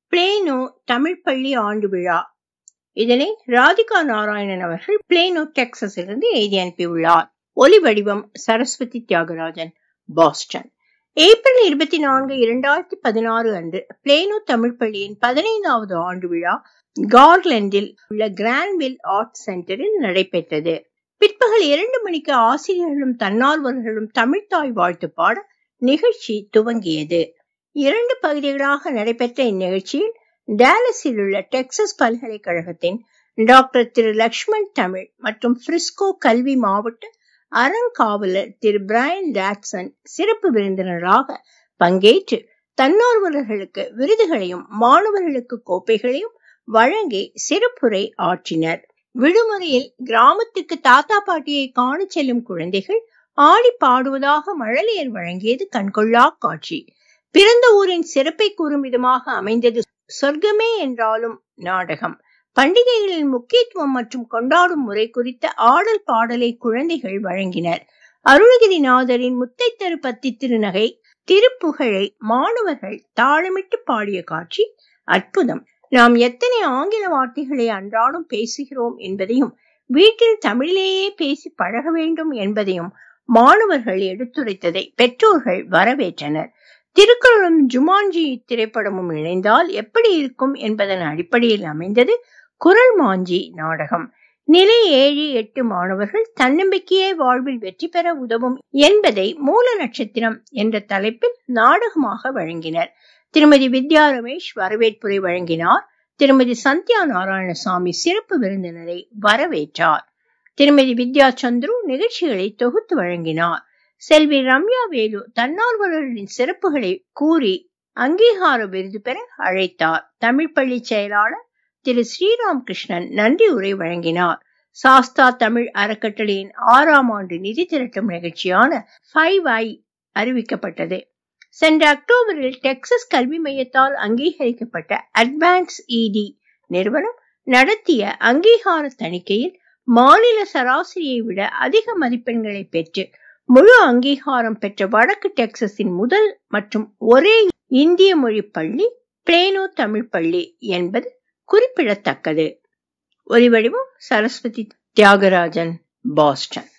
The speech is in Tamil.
பிளேனோ தமிழ் பள்ளி ஆண்டு விழா இதனை ராதிகா நாராயணன் அவர்கள் பிளேனோ டெக்சஸிலிருந்து எழுதி அனுப்பியுள்ளார் ஒலி வடிவம் சரஸ்வதி தியாகராஜன் பாஸ்டன் ஏப்ரல் இருபத்தி நான்கு இரண்டாயிரத்தி பதினாறு அன்று பிளேனோ தமிழ் பள்ளியின் பதினைந்தாவது ஆண்டு விழா கார்லண்டில் உள்ள கிராண்ட்வில் ஆர்ட் சென்டரில் நடைபெற்றது பிற்பகல் இரண்டு மணிக்கு ஆசிரியர்களும் தன்னார்வலர்களும் தமிழ்தாய் வாழ்த்து பாட நிகழ்ச்சி துவங்கியது இரண்டு பகுதிகளாக நடைபெற்ற இந்நிகழ்ச்சியில் டேலஸில் உள்ள டெக்சஸ் பல்கலைக்கழகத்தின் டாக்டர் திரு லக்ஷ்மண் தமிழ் மற்றும் பிரிஸ்கோ கல்வி மாவட்ட அறங்காவலர் திரு பிரையன் டாட்சன் சிறப்பு விருந்தினராக பங்கேற்று தன்னார்வலர்களுக்கு விருதுகளையும் மாணவர்களுக்கு கோப்பைகளையும் வழங்கி சிறப்புரை ஆற்றினர் விடுமுறையில் கிராமத்துக்கு தாத்தா பாட்டியை காண செல்லும் குழந்தைகள் ஆடி பாடுவதாக மழலையர் வழங்கியது கண்கொள்ளா காட்சி பிறந்த ஊரின் சிறப்பை கூறும் விதமாக அமைந்தது சொர்க்கமே என்றாலும் நாடகம் பண்டிகைகளின் முக்கியத்துவம் மற்றும் கொண்டாடும் முறை குறித்த ஆடல் பாடலை குழந்தைகள் வழங்கினர் அருணகிரிநாதரின் முத்தைத்தரு பத்தி திருநகை திருப்புகழை மாணவர்கள் தாளமிட்டு பாடிய காட்சி அற்புதம் நாம் எத்தனை ஆங்கில வார்த்தைகளை அன்றாடம் பேசுகிறோம் என்பதையும் வீட்டில் தமிழிலேயே பேசி பழக வேண்டும் என்பதையும் மாணவர்கள் எடுத்துரைத்ததை பெற்றோர்கள் வரவேற்றனர் திருக்குறளும் ஜுமான்ஜி திரைப்படமும் இணைந்தால் எப்படி இருக்கும் என்பதன் அடிப்படையில் அமைந்தது குரல் மாஞ்சி நாடகம் நிலை ஏழு எட்டு மாணவர்கள் தன்னம்பிக்கையே வாழ்வில் வெற்றி பெற உதவும் என்பதை மூல நட்சத்திரம் என்ற தலைப்பில் நாடகமாக வழங்கினர் திருமதி வித்யா ரமேஷ் வரவேற்புரை வழங்கினார் திருமதி சந்தியா நாராயணசாமி சிறப்பு விருந்தினரை வரவேற்றார் திருமதி வித்யா சந்துரு நிகழ்ச்சிகளை தொகுத்து வழங்கினார் செல்வி ரம்யா வேலு தன்னார்வலர்களின் சிறப்புகளை கூறி அங்கீகார விருது பெற அழைத்தார் தமிழ் பள்ளி செயலாளர் திரு ஸ்ரீராம் கிருஷ்ணன் நன்றி உரை வழங்கினார் சாஸ்தா தமிழ் அறக்கட்டளையின் ஆறாம் ஆண்டு நிதி திரட்டும் நிகழ்ச்சியான ஃபைவ் ஐ அறிவிக்கப்பட்டது சென்ற அக்டோபரில் டெக்சஸ் கல்வி மையத்தால் அங்கீகரிக்கப்பட்ட அட்வான்ஸ் இடி நிறுவனம் நடத்திய அங்கீகார தணிக்கையில் மாநில சராசரியை விட அதிக மதிப்பெண்களை பெற்று முழு அங்கீகாரம் பெற்ற வடக்கு டெக்சஸின் முதல் மற்றும் ஒரே இந்திய மொழி பள்ளி பிளேனோ தமிழ் பள்ளி என்பது குறிப்பிடத்தக்கது ஒலிவடிவம் சரஸ்வதி தியாகராஜன் பாஸ்டன்